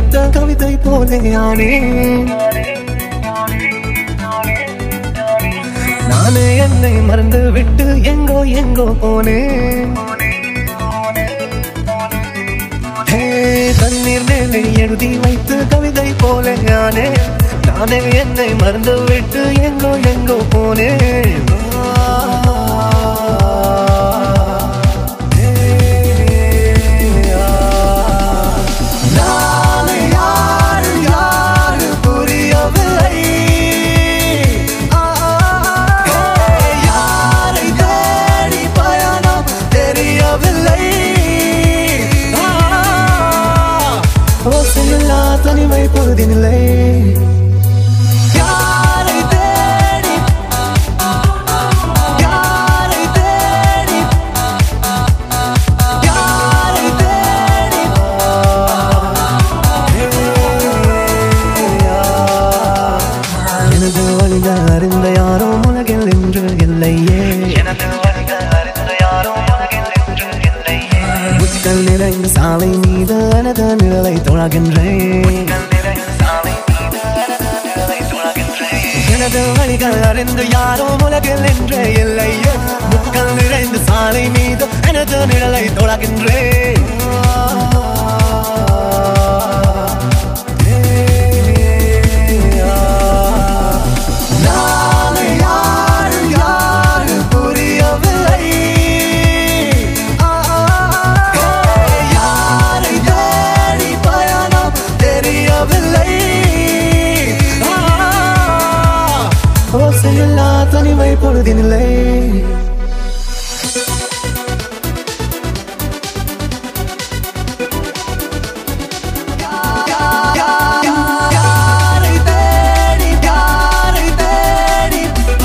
வைத்த கவிதை போலே ஆனே நானே என்னை மறந்து விட்டு எங்கோ எங்கோ போனேன் ஹே, தண்ணீர் மேலே எழுதி வைத்து கவிதை போல நானே நானே என்னை மறந்து விட்டு எங்கோ எங்கோ போனேன் ஹே, ஆ. நானே யாரு யாரு புரியவில்லை ஆ, ஹே, யாரை தேடி பயணம் தெரியவில்லை ஆ, ஓசையில்லா தனிமை பொழுதினில்லை யாரை தேடி யாரை தேடி யாரை தேடி எனது வழிகள் அறிந்த யாரோ உலகில் என்று இல்லையே எனது வழிகள் அறிந்த யாரோ உலகில் என்று இல்லையே முட்கள் நிறைந்த சாலை மீது எனது நிழலை தொழகின்றேன் எனது வழிகள் அறிந்து யாரோ உலகில் என்றே இல்லையே முட்கள் நிறைந்த சாலை மீது எனது நிழலை தொழகின்றேன் நானே யாரு யாரு புரியவில்லை ஆ, ஹே, யாரை தேடி பயணம் தெரியவில்லை ஆ, ஓசையில்லா தனிமை பொழுதினில்லை யாரை தேடி யாரை தேடி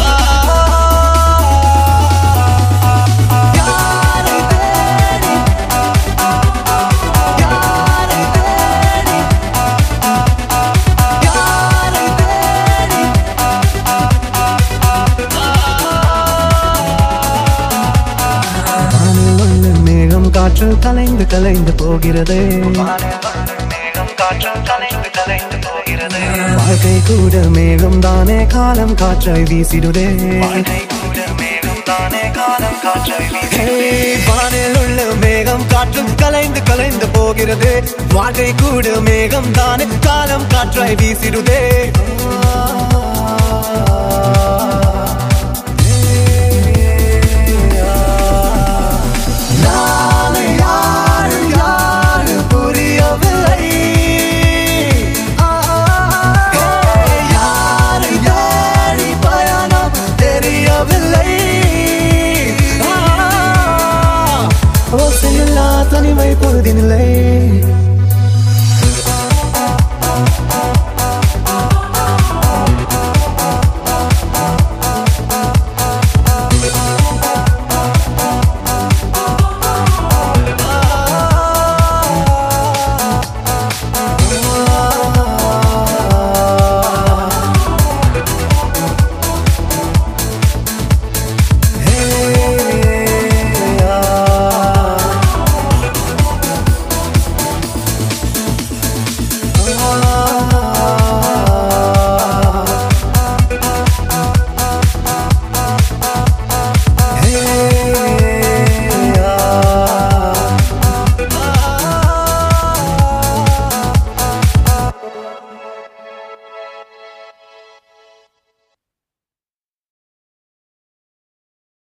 யாரை தேடி யாரை தேடி யாரை தேடி வானில் உள்ள மேகம் காற்று கலைந்து கலைந்து போகிறது வாழ்க்கை கூட மேகம் தானே காலம் காற்றை வீசிடுதே ஹே, வானில் உள்ள மேகம் காற்றும் கலைந்து கலைந்து போகிறது வாழ்க்கை கூட மேகம் தானே காலம் காற்றை வீசிடுதே நானே யாரு யாரு புரியவில்லை ஆ, ஹே, யாரை தேடி பயணம் தெரியவில்லை ஆ, ஓசையில்லா தனிமை பொழுதினில்லை